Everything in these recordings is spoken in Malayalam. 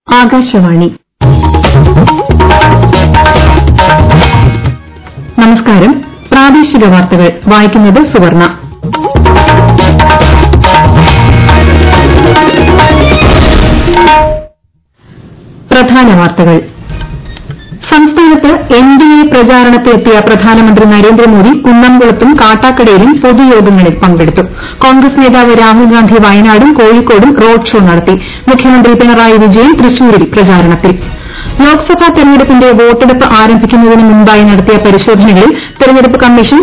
ആകാശവാണി നമസ്കാരം പ്രാദേശിക വാർത്തകൾ വായിക്കുന്നത് സുവർണ പ്രധാന വാർത്തകൾ സംസ്ഥാനത്ത് എൻഡിഎ പ്രചാരണത്തിനെത്തിയ പ്രധാനമന്ത്രി നരേന്ദ്രമോദി കുന്നംകുളത്തും കാട്ടാക്കടയിലും പൊതുയോഗങ്ങളിൽ പങ്കെടുത്തു കോൺഗ്രസ് നേതാവ് രാഹുൽഗാന്ധി വയനാടും കോഴിക്കോടും റോഡ് ഷോ നടത്തി മുഖ്യമന്ത്രി പിണറായി വിജയൻ തൃശൂരിൽ പ്രചാരണത്തിൽ ലോക്സഭാ തെരഞ്ഞെടുപ്പിന്റെ വോട്ടെടുപ്പ് ആരംഭിക്കുന്നതിന് മുമ്പായി നടത്തിയ പരിശോധനകളിൽ തെരഞ്ഞെടുപ്പ് കമ്മീഷൻ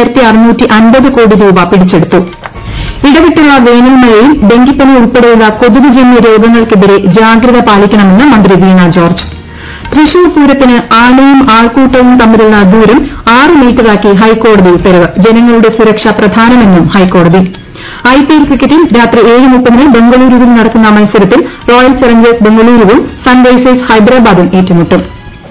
കോടി രൂപ പിടിച്ചെടുത്തു ഇടവിട്ടുള്ള വേനൽ മഴയിൽ ഡെങ്കിപ്പനി ഉൾപ്പെടെയുള്ള കൊതുകുജന്യ രോഗങ്ങൾക്കെതിരെ ജാഗ്രത പാലിക്കണമെന്ന് മന്ത്രി വീണ ജോർജ് തൃശൂർ പൂരത്തിന് ആനയും ആൾക്കൂട്ടവും തമ്മിലുള്ള ദൂരം ആറ് മീറ്ററാക്കി ഹൈക്കോടതി ഉത്തരവ് ജനങ്ങളുടെ സുരക്ഷ പ്രധാനമെന്നും ഹൈക്കോടതി ഐപിഎൽ ക്രിക്കറ്റിൽ രാത്രി ഏഴ് മുപ്പതിന് ബംഗളൂരുവിൽ നടക്കുന്ന മത്സരത്തിൽ റോയൽ ചലഞ്ചേഴ്സ് ബംഗളൂരുവും സൺറൈസേഴ്സ് ഹൈദരാബാദും ഏറ്റുമുട്ടും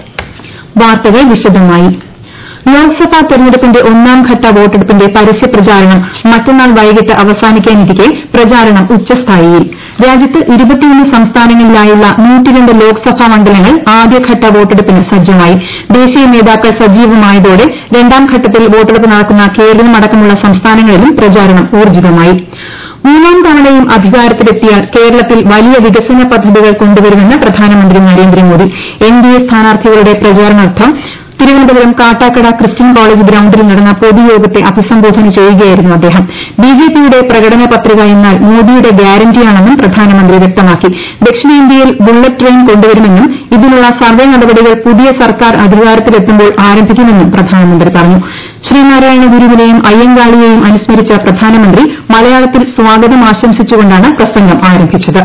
വാർത്തകൾ വിശദമായി ലോക്സഭാ തെരഞ്ഞെടുപ്പിന്റെ ഒന്നാംഘട്ട വോട്ടെടുപ്പിന്റെ പരസ്യപ്രചാരണം മറ്റന്നാൾ വൈകിട്ട് അവസാനിക്കാനിരിക്കെ പ്രചാരണം ഉച്ചസ്ഥായിയിൽ രാജ്യത്ത് സംസ്ഥാനങ്ങളിലായുള്ള ലോക്സഭാ മണ്ഡലങ്ങൾ ആദ്യഘട്ട വോട്ടെടുപ്പിന് സജ്ജമായി ദേശീയ നേതാക്കൾ സജീവമായതോടെ രണ്ടാംഘട്ടത്തിൽ വോട്ടെടുപ്പ് നടക്കുന്ന കേരളം അടക്കമുള്ള സംസ്ഥാനങ്ങളിലും പ്രചാരണം ഊർജ്ജിതമായി മൂന്നാം തവണയും അധികാരത്തിലെത്തിയാൽ കേരളത്തിൽ വലിയ വികസന പദ്ധതികൾ കൊണ്ടുവരുമെന്ന് പ്രധാനമന്ത്രി നരേന്ദ്രമോദി എൻഡിഎ സ്ഥാനാർത്ഥികളുടെ പ്രചാരണാർത്ഥം തിരുവനന്തപുരം കാട്ടാക്കട ക്രിസ്ത്യൻ കോളേജ് ഗ്രൌണ്ടിൽ നടന്ന പൊതുയോഗത്തെ അഭിസംബോധന ചെയ്യുകയായിരുന്നു അദ്ദേഹം ബിജെപിയുടെ പ്രകടന പത്രിക എന്നാൽ മോദിയുടെ ഗ്യാരന്റിയാണെന്നും പ്രധാനമന്ത്രി വ്യക്തമാക്കി ദക്ഷിണേന്ത്യയിൽ ബുള്ളറ്റ് ട്രെയിൻ കൊണ്ടുവരുമെന്നും ഇതിനുള്ള സർവേ നടപടികൾ പുതിയ സർക്കാർ അധികാരത്തിലെത്തുമ്പോൾ ആരംഭിക്കുമെന്നും പ്രധാനമന്ത്രി പറഞ്ഞു ശ്രീനാരായണ ഗുരുവിനെയും അയ്യങ്കാളിയെയും അനുസ്മരിച്ച പ്രധാനമന്ത്രി മലയാളത്തിൽ സ്വാഗതം ആശംസിച്ചുകൊണ്ടാണ് പ്രസംഗം ആരംഭിച്ചത്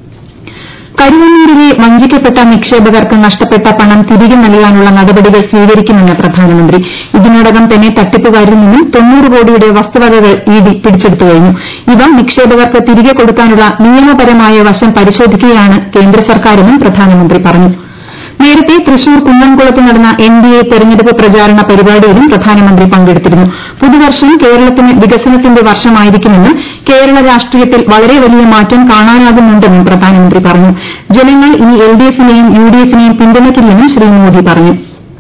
കരുവന്നൂരിലെ വഞ്ചിക്കപ്പെട്ട നിക്ഷേപകർക്ക് നഷ്ടപ്പെട്ട പണം തിരികെ നൽകാനുള്ള നടപടികൾ സ്വീകരിക്കുമെന്ന് പ്രധാനമന്ത്രി ഇതിനോടകം തന്നെ തട്ടിപ്പുകാരിൽ നിന്നും തൊണ്ണൂറ് കോടിയുടെ വസ്തുവകകൾ ഇഡി പിടിച്ചെടുത്തു കഴിഞ്ഞു ഇവ നിക്ഷേപകർക്ക് തിരികെ കൊടുക്കാനുള്ള നിയമപരമായ വശം പരിശോധിക്കുകയാണ് കേന്ദ്ര സർക്കാരെന്നും പ്രധാനമന്ത്രി പറഞ്ഞു നേരത്തെ തൃശൂർ കുന്നംകുളത്ത് നടന്ന എൻഡിഎ തെരഞ്ഞെടുപ്പ് പ്രചാരണ പരിപാടിയിലും പ്രധാനമന്ത്രി പങ്കെടുത്തിരുന്നു പുതുവർഷം കേരളത്തിന് വികസനത്തിന്റെ വർഷമായിരിക്കുമെന്നും കേരള രാഷ്ട്രീയത്തിൽ വളരെ വലിയ മാറ്റം കാണാനാകുന്നുണ്ടെന്നും പ്രധാനമന്ത്രി പറഞ്ഞു ജനങ്ങൾ ഇനി എൽഡിഎഫിനെയും യുഡിഎഫിനെയും പിന്തുണയ്ക്കില്ലെന്നും ശ്രീ മോദി പറഞ്ഞു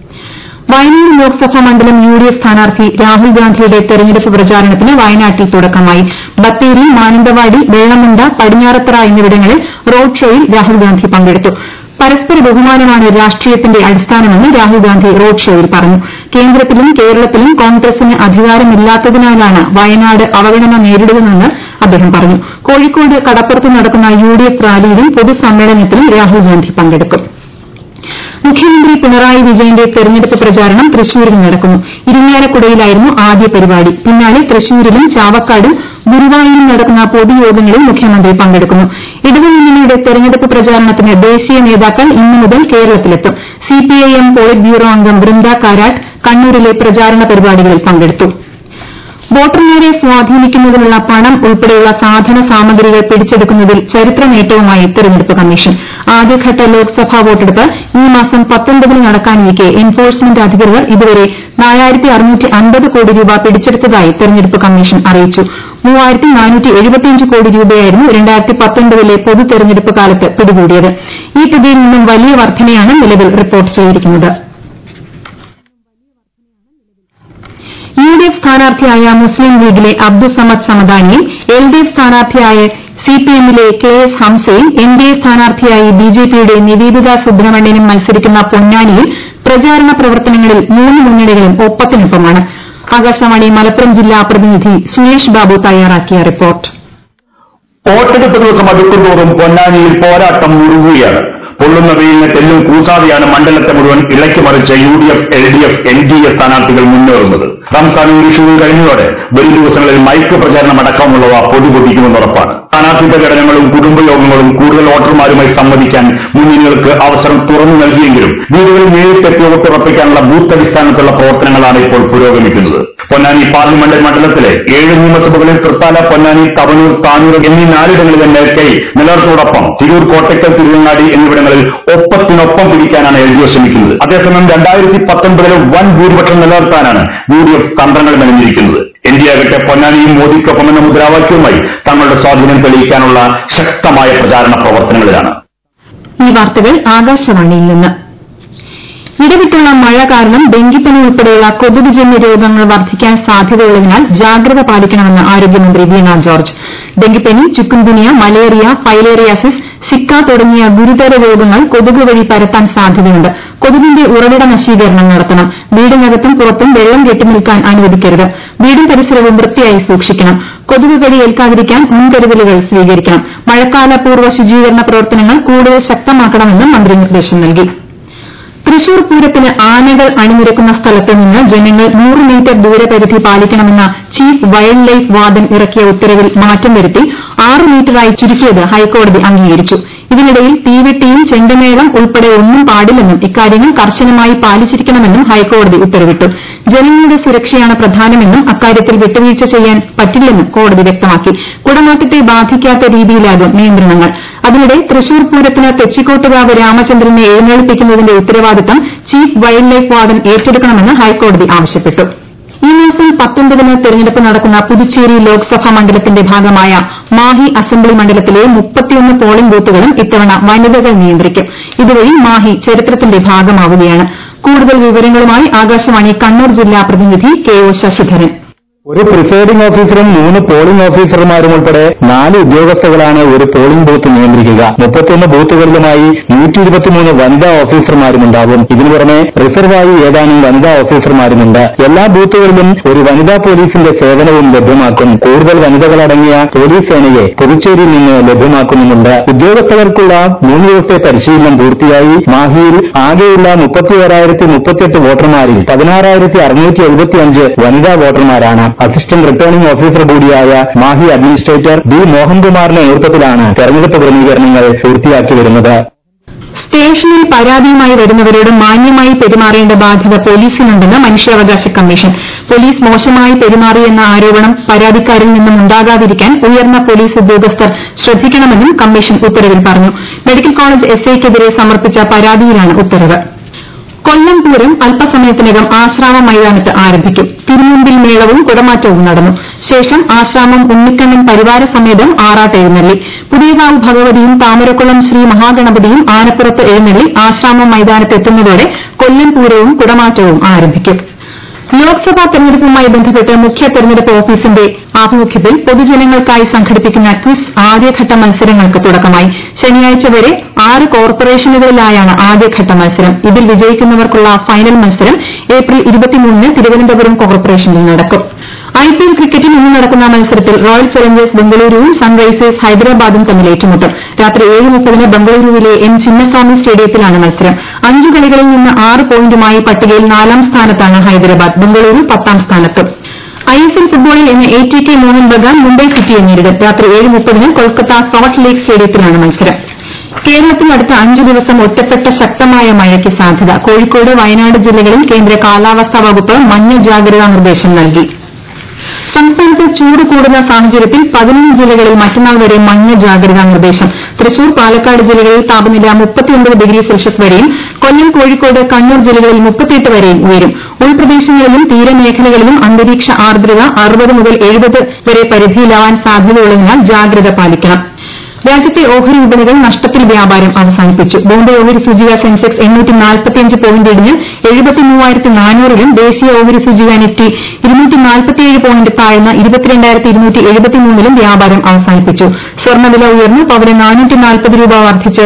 വയനാട് ലോക്സഭാ മണ്ഡലം യുഡിഎഫ് സ്ഥാനാർത്ഥി രാഹുൽഗാന്ധിയുടെ തെരഞ്ഞെടുപ്പ് പ്രചാരണത്തിന് വയനാട്ടിൽ തുടക്കമായി ബത്തേരി മാനന്തവാടി വെള്ളമുണ്ട പടിഞ്ഞാറത്തറ എന്നിവിടങ്ങളിൽ റോഡ് ഷോയിൽ രാഹുൽഗാന്ധി പങ്കെടുത്തു പരസ്പര ബഹുമാനമാണ് രാഷ്ട്രീയത്തിന്റെ അടിസ്ഥാനമെന്ന് രാഹുൽഗാന്ധി റോഡ് ഷോയിൽ പറഞ്ഞു കേന്ദ്രത്തിലും കേരളത്തിലും കോൺഗ്രസിന് അധികാരമില്ലാത്തതിനാലാണ് വയനാട് അവഗണന നേരിടുന്നതെന്ന് അദ്ദേഹം പറഞ്ഞു കോഴിക്കോട് കടപ്പുറത്ത് നടക്കുന്ന യുഡിഎഫ് റാലിയിലും പൊതുസമ്മേളനത്തിലും രാഹുൽഗാന്ധി പങ്കെടുക്കും മുഖ്യമന്ത്രി പിണറായി വിജയന്റെ തെരഞ്ഞെടുപ്പ് പ്രചാരണം തൃശൂരിൽ നടക്കുന്നു ഇരിങ്ങാലക്കുടയിലായിരുന്നു ആദ്യ പരിപാടി പിന്നാലെ തൃശൂരിലും ചാവക്കാടും ഗുരുവായൂരിൽ നടക്കുന്ന പൊതുയോഗങ്ങളിൽ മുഖ്യമന്ത്രി പങ്കെടുക്കുന്നു ഇടതുമുന്നണിയുടെ തെരഞ്ഞെടുപ്പ് പ്രചാരണത്തിന് ദേശീയ നേതാക്കൾ ഇന്നു മുതൽ കേരളത്തിലെത്തും സിപിഐഎം പോളിറ്റ് ബ്യൂറോ അംഗം ബൃന്ദ കാരാട്ട് കണ്ണൂരിലെ പ്രചാരണ പരിപാടികളിൽ പങ്കെടുത്തു വോട്ടർമാരെ സ്വാധീനിക്കുന്നതിനുള്ള പണം ഉൾപ്പെടെയുള്ള സാധന സാമഗ്രികൾ പിടിച്ചെടുക്കുന്നതിൽ ചരിത്ര നേട്ടവുമായി തെരഞ്ഞെടുപ്പ് കമ്മീഷൻ ആദ്യഘട്ട ലോക്സഭാ വോട്ടെടുപ്പ് ഈ മാസം പത്തൊൻപതിന് നടക്കാനിരിക്കെ എൻഫോഴ്സ്മെന്റ് അധികൃതർ ഇതുവരെ കോടി രൂപ പിടിച്ചെടുത്തതായി തെരഞ്ഞെടുപ്പ് കമ്മീഷൻ അറിയിച്ചു കോടി രൂപയായിരുന്നു ലെ പൊതു തെരഞ്ഞെടുപ്പ് കാലത്ത് പിടികൂടിയത് ഈ തുകയിൽ നിന്നും വലിയ വർധനയാണ് നിലവിൽ റിപ്പോർട്ട് ചെയ്തിരിക്കുന്നത് യുഡിഎഫ് സ്ഥാനാർത്ഥിയായ മുസ്ലിം ലീഗിലെ അബ്ദുസമദ് സമദാനിയും എൽഡിഎഫ് സ്ഥാനാർത്ഥിയായ സിപിഎമ്മിലെ കെ എസ് ഹംസയും എൻഡിഎ സ്ഥാനാർത്ഥിയായി ബിജെപിയുടെ നിവേദിത സുബ്രഹ്മണ്യനും മത്സരിക്കുന്ന പൊന്നാനിയിൽ പ്രചാരണ പ്രവർത്തനങ്ങളിൽ മൂന്ന് മുന്നണികളും ഒപ്പത്തിനൊപ്പമാണ് ആകാശവാണി മലപ്പുറം ജില്ലാ പ്രതിനിധി സുരേഷ് ബാബു തയ്യാറാക്കിയ റിപ്പോർട്ട് വോട്ടെടുപ്പ് ദിവസം അടുക്കുന്തോറും പൊന്നാനിയിൽ പോരാട്ടം മുറുകുകയാണ് പൊള്ളുന്ന വെയിലിനെ തെല്ലും കൂസാതെയാണ് മണ്ഡലത്തെ മുഴുവൻ ഇളക്കി മറിച്ച് U D F L D F N D A സ്ഥാനാർത്ഥികൾ മുന്നേറുന്നത് റംസാനും വിഷുവും കഴിഞ്ഞതോടെ വരും ദിവസങ്ങളിൽ മൈക്ക് പ്രചാരണം അടക്കമുള്ളവ പൊടിപൊടിക്കുമെന്ന് ഉറപ്പാണ് സ്ഥാനാർത്ഥി പ്രകടനങ്ങളും കുടുംബയോഗങ്ങളും കൂടുതൽ വോട്ടർമാരുമായി സംവദിക്കാൻ മുന്നണികൾക്ക് അവസരം തുറന്നു നൽകിയെങ്കിലും വീടുകളിൽ നേരിട്ടെത്തി വോട്ടുറപ്പിക്കാനുള്ള ബൂത്ത് അടിസ്ഥാനത്തിലുള്ള പ്രവർത്തനങ്ങളാണ് ഇപ്പോൾ പുരോഗമിക്കുന്നത് പൊന്നാനി പാർലമെന്റ് മണ്ഡലത്തിലെ ഏഴ് നിയമസഭകളിൽ തൃത്താല പൊന്നാനി തവനൂർ താനൂർ എന്നീ നാലിടങ്ങളിലെ മേൽക്കൈ നിലനിർത്തോടൊപ്പം തിരൂർ കോട്ടയ്ക്കൽ തിരുവങ്ങാടി എന്നിവിടങ്ങളിൽ ഒപ്പത്തിനൊപ്പം പിടിക്കാനാണ് എൽ ഡി എഫ് ശ്രമിക്കുന്നത് അതേസമയം രണ്ടായിരത്തി പത്തൊൻപതിലെ വൻ ഭൂരിപക്ഷം നിലനിർത്താനാണ് യു ഡി എഫ് തന്ത്രങ്ങൾ മെനഞ്ഞിരിക്കുന്നത് എൻ ഡി ആകട്ടെ പൊന്നാനിയും മോദിക്കൊപ്പം എന്ന മുദ്രാവാക്യവുമായി തങ്ങളുടെ സ്വാധീനം തെളിയിക്കാനുള്ള ശക്തമായ പ്രചാരണ പ്രവർത്തനങ്ങളിലാണ് ഈ വാർത്തകൾ ആകാശവാണിയിൽ നിന്ന് ഇടവിട്ടുള്ള മഴ കാരണം ഡെങ്കിപ്പനി ഉൾപ്പെടെയുള്ള കൊതുകുജന്യ രോഗങ്ങൾ വർദ്ധിക്കാൻ സാധ്യതയുള്ളതിനാൽ ജാഗ്രത പാലിക്കണമെന്ന് ആരോഗ്യമന്ത്രി വീണ ജോർജ് ഡെങ്കിപ്പനി ചിക്കുൻഗുനിയ മലേറിയ ഫൈലേറിയാസിസ് സിക്ക തുടങ്ങിയ ഗുരുതര രോഗങ്ങൾ കൊതുക് വഴി പരത്താൻ സാധ്യതയുണ്ട് കൊതുകിന്റെ ഉറവിട നശീകരണം നടത്തണം വീടിനകത്തും പുറത്തും വെള്ളം കെട്ടിനിൽക്കാൻ അനുവദിക്കരുത് വീടും പരിസരവും വൃത്തിയായി സൂക്ഷിക്കണം കൊതുക് കടി ഏൽക്കാതിരിക്കാൻ മുൻകരുതലുകൾ സ്വീകരിക്കണം മഴക്കാല പൂർവ്വ ശുചീകരണ പ്രവർത്തനങ്ങൾ കൂടുതൽ ശക്തമാക്കണമെന്നും മന്ത്രി നിർദ്ദേശം നൽകി തൃശൂർ പൂരത്തിന് ആനകൾ അണിനിരക്കുന്ന സ്ഥലത്ത് നിന്ന് ജനങ്ങൾ നൂറ് മീറ്റർ ദൂരപരിധി പാലിക്കണമെന്ന ചീഫ് വൈൽഡ് ലൈഫ് വാർഡൻ ഇറക്കിയ ഉത്തരവിൽ മാറ്റം വരുത്തി ആറ് മീറ്ററായി ചുരുക്കിയത് ഹൈക്കോടതി അംഗീകരിച്ചു ഇതിനിടയിൽ തീവെട്ടിയും ചെണ്ടമേളം ഉൾപ്പെടെ ഒന്നും പാടില്ലെന്നും ഇക്കാര്യങ്ങൾ കർശനമായി പാലിച്ചിരിക്കണമെന്നും ഹൈക്കോടതി ഉത്തരവിട്ടു ജനങ്ങളുടെ സുരക്ഷയാണ് പ്രധാനമെന്നും അക്കാര്യത്തിൽ വിട്ടുവീഴ്ച ചെയ്യാൻ പറ്റില്ലെന്നും കോടതി വ്യക്തമാക്കി കുടമാറ്റത്തെ ബാധിക്കാത്ത രീതിയിലാകും നിയന്ത്രണങ്ങൾ അതിനിടെ തൃശൂർ പൂരത്തിന് തെച്ചിക്കോട്ടുകാവ് രാമചന്ദ്രനെ എഴുന്നള്ളിപ്പിക്കുന്നതിന്റെ ഉത്തരവാദിത്തം ചീഫ് വൈൽഡ് ലൈഫ് വാർഡൻ ഏറ്റെടുക്കണമെന്ന് ഹൈക്കോടതി ആവശ്യപ്പെട്ടു ഈ മാസം പത്തൊൻപതിന് തെരഞ്ഞെടുപ്പ് നടക്കുന്ന പുതുച്ചേരി ലോക്സഭാ മണ്ഡലത്തിന്റെ ഭാഗമായ മാഹി അസംബ്ലി മണ്ഡലത്തിലെ മുപ്പത്തിയൊന്ന് പോളിംഗ് ബൂത്തുകളും ഇത്തവണ വനിതകൾ നിയന്ത്രിക്കും ഇതുവഴി മാഹി ചരിത്രത്തിന്റെ ഭാഗമാവുകയാണ് കൂടുതൽ വിവരങ്ങളുമായി ആകാശവാണി കണ്ണൂർ ജില്ലാ പ്രതിനിധി കെ ഒ ശശിധരൻ ഒരു പ്രിസൈഡിംഗ് ഓഫീസറും മൂന്ന് പോളിംഗ് ഓഫീസർമാരും ഉൾപ്പെടെ നാല് ഉദ്യോഗസ്ഥകളാണ് ഒരു പോളിംഗ് ബൂത്ത് നിയന്ത്രിക്കുക മുപ്പത്തിയൊന്ന് ബൂത്തുകളിലുമായി നൂറ്റി ഇരുപത്തിമൂന്ന് വനിതാ ഓഫീസർമാരുമുണ്ടാകും ഇതിനു പുറമെ റിസർവായി ഏതാനും വനിതാ ഓഫീസർമാരുമുണ്ട് എല്ലാ ബൂത്തുകളിലും ഒരു വനിതാ പോലീസിന്റെ സേവനവും ലഭ്യമാക്കും കൂടുതൽ വനിതകളടങ്ങിയ പോലീസ് സേനയെ പുതുച്ചേരിയിൽ നിന്ന് ലഭ്യമാക്കുന്നുമുണ്ട് ഉദ്യോഗസ്ഥർക്കുള്ള മൂന്ന് ദിവസത്തെ പരിശീലനം പൂർത്തിയായി മാഹിയിൽ ആകെയുള്ള മുപ്പത്തിയോരായിരത്തി മുപ്പത്തിയെട്ട് വോട്ടർമാരിൽ പതിനാറായിരത്തി അറുന്നൂറ്റി എഴുപത്തിയഞ്ച് വനിതാ വോട്ടർമാരാണ് അസിസ്റ്റന്റ് റിട്ടേണിംഗ് ഓഫീസർ കൂടിയായ മാഹി അഡ്മിനിസ്ട്രേറ്റർ ബി മോഹൻകുമാറിന്റെ നേതൃത്വത്തിലാണ് തെരഞ്ഞെടുപ്പ് ക്രമീകരണങ്ങൾ പൂർത്തിയാക്കി വരുന്നത് സ്റ്റേഷനിൽ പരാതിയുമായി വരുന്നവരോട് മാന്യമായി പെരുമാറേണ്ട ബാധ്യത പോലീസിനുണ്ടെന്ന് മനുഷ്യാവകാശ കമ്മീഷൻ പോലീസ് മോശമായി പെരുമാറിയെന്ന ആരോപണം പരാതിക്കാരിൽ നിന്നും ഉണ്ടാകാതിരിക്കാൻ ഉയർന്ന പോലീസ് ഉദ്യോഗസ്ഥർ ശ്രദ്ധിക്കണമെന്നും കമ്മീഷൻ ഉത്തരവിൽ പറഞ്ഞു മെഡിക്കൽ കോളേജ് എസ്ഐക്കെതിരെ സമർപ്പിച്ച പരാതിയിലാണ് ഉത്തരവ് കൊല്ലം പൂരം അല്പസമയത്തിനകം ആശ്രാമം മൈതാനത്ത് ആരംഭിക്കും തിരുമുമ്പിൽ മേളവും കുടമാറ്റവും നടന്നു ശേഷം ആശ്രാമം ഉണ്ണിക്കണ്ണൻ പരിവാര സമേതം ആറാട്ടെഴുന്നള്ളി പുതിയകാവ് ഭഗവതിയും താമരക്കുളം ശ്രീ മഹാഗണപതിയും ആനപ്പുറത്ത് എഴുന്നള്ളി ആശ്രാമം മൈതാനത്ത് എത്തുന്നതോടെ കൊല്ലം പൂരവും കുടമാറ്റവും ആരംഭിക്കും ലോക്സഭാ തെരഞ്ഞെടുപ്പുമായി ബന്ധപ്പെട്ട് മുഖ്യ തെരഞ്ഞെടുപ്പ് ഓഫീസിന്റെ ആഭിമുഖ്യത്തിൽ പൊതുജനങ്ങൾക്കായി സംഘടിപ്പിക്കുന്ന ക്വിസ് ആദ്യഘട്ട മത്സരങ്ങൾക്ക് തുടക്കമായി ശനിയാഴ്ച വരെ ആറ് കോർപ്പറേഷനുകളിലായാണ് ആദ്യഘട്ട മത്സരം ഇതിൽ വിജയിക്കുന്നവർക്കുള്ള ഫൈനൽ മത്സരം ഏപ്രിൽ ന് തിരുവനന്തപുരം കോർപ്പറേഷനിൽ നടക്കും ഐപിഎൽ ക്രിക്കറ്റിൽ ഇന്ന് നടക്കുന്ന മത്സരത്തിൽ റോയൽ ചലഞ്ചേഴ്സ് ബംഗളൂരുവും സൺറൈസേഴ്സ് ഹൈദരാബാദും തമ്മിൽ ഏറ്റുമുട്ടും രാത്രി ഏഴ് മുപ്പതിന് ബംഗളൂരുവിലെ എം ചിന്നസ്വാമി സ്റ്റേഡിയത്തിലാണ് മത്സരം അഞ്ച് കളികളിൽ നിന്ന് ആറ് പോയിന്റുമായി പട്ടികയിൽ നാലാം സ്ഥാനത്താണ് ഹൈദരാബാദ് ബംഗളൂരു പത്താം സ്ഥാനത്തും ഐഎസ്എൽ ഫുട്ബോളിൽ ഇന്ന് A T K Mohun Bagan Mumbai സിറ്റിയെ നേരിടും രാത്രി ഏഴ് മുപ്പതിന് കൊൽക്കത്ത സോൾട്ട് ലേക്ക് സ്റ്റേഡിയത്തിലാണ് മത്സരം കേരളത്തിൽ അടുത്ത അഞ്ച് ദിവസം ഒറ്റപ്പെട്ട ശക്തമായ മഴയ്ക്ക് സാധ്യത കോഴിക്കോട് വയനാട് ജില്ലകളിൽ കേന്ദ്ര കാലാവസ്ഥാ വകുപ്പ് മഞ്ഞ ജാഗ്രതാ നിർദ്ദേശം നൽകി സംസ്ഥാനത്ത് ചൂട് കൂടുന്ന സാഹചര്യത്തിൽ പതിനൊന്ന് ജില്ലകളിൽ മറ്റന്നാൾ വരെ മഞ്ഞ ജാഗ്രതാ നിർദ്ദേശം തൃശൂർ പാലക്കാട് ജില്ലകളിൽ താപനില ഡിഗ്രി സെൽഷ്യസ് വരെയും കൊല്ലം കോഴിക്കോട് കണ്ണൂർ ജില്ലകളിൽ മുപ്പത്തിയെട്ട് വരെയും ഉയരും ഉൾപ്രദേശങ്ങളിലും തീരമേഖലകളിലും അന്തരീക്ഷ ആർദ്രത അറുപത് മുതൽ എഴുപത് വരെ പരിധിയിലാവാൻ സാധ്യതയുള്ളതിനാൽ ജാഗ്രത പാലിക്കണം രാജ്യത്തെ ഓഹരി വിപണികൾ നഷ്ടത്തിൽ വ്യാപാരം അവസാനിപ്പിച്ചു ബോംബെ ഓഹരി സൂചിക സെൻസെക്സ് പോയിന്റ് ഇടിഞ്ഞ് ലും ദേശീയ ഓഹരി സൂചിക നിഫ്റ്റി പോയിന്റ് താഴ്ന്ന് ലും വ്യാപാരം അവസാനിപ്പിച്ചു സ്വർണ്ണവില ഉയർന്ന് പവന് രൂപ വർദ്ധിച്ച്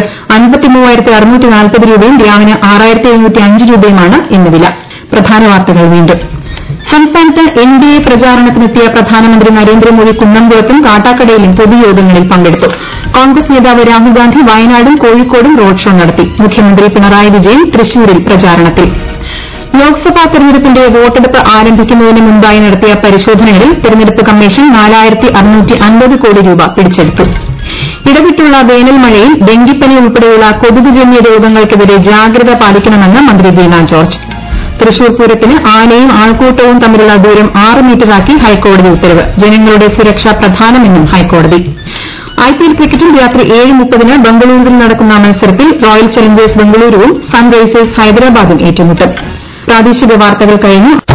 രൂപയും ഗ്രാമിന് രൂപയുമാണ് ഇന്ന് വില പ്രധാന വാർത്തകൾ വീണ്ടും സംസ്ഥാനത്ത് എൻഡിഎ പ്രചാരണത്തിനെത്തിയ പ്രധാനമന്ത്രി നരേന്ദ്രമോദി കുന്നംകുളത്തും കാട്ടാക്കടയിലും പൊതുയോഗങ്ങളിൽ പങ്കെടുത്തു കോൺഗ്രസ് നേതാവ് രാഹുൽഗാന്ധി വയനാടും കോഴിക്കോടും റോഡ് ഷോ നടത്തി മുഖ്യമന്ത്രി പിണറായി വിജയൻ തൃശൂരിൽ പ്രചാരണത്തിൽ ലോക്സഭാ തെരഞ്ഞെടുപ്പിന്റെ വോട്ടെടുപ്പ് ആരംഭിക്കുന്നതിന് മുമ്പായി നടത്തിയ പരിശോധനകളിൽ തെരഞ്ഞെടുപ്പ് കമ്മീഷൻ കോടി രൂപ പിടിച്ചെടുത്തു ഇടവിട്ടുള്ള വേനൽ മഴയിൽ ഡെങ്കിപ്പനി ഉൾപ്പെടെയുള്ള കൊതുകുജന്യ രോഗങ്ങൾക്കെതിരെ ജാഗ്രത പാലിക്കണമെന്ന് മന്ത്രി വീണ ജോർജ് തൃശൂർ പൂരത്തിന് ആനയും ആൾക്കൂട്ടവും തമ്മിലുള്ള ദൂരം ആറ് മീറ്ററാക്കി ഹൈക്കോടതി ഉത്തരവ് ജനങ്ങളുടെ സുരക്ഷ പ്രധാനമെന്നും ഹൈക്കോടതി ഐപിഎൽ ക്രിക്കറ്റിൽ രാത്രി ഏഴ് മുപ്പതിന് ബംഗളൂരുവിൽ നടക്കുന്ന മത്സരത്തിൽ റോയൽ ചലഞ്ചേഴ്സ് ബംഗളൂരുവും സൺറൈസേഴ്സ് ഹൈദരാബാദും ഏറ്റുമുട്ടും പ്രാദേശിക വാർത്തകൾ കഴിഞ്ഞു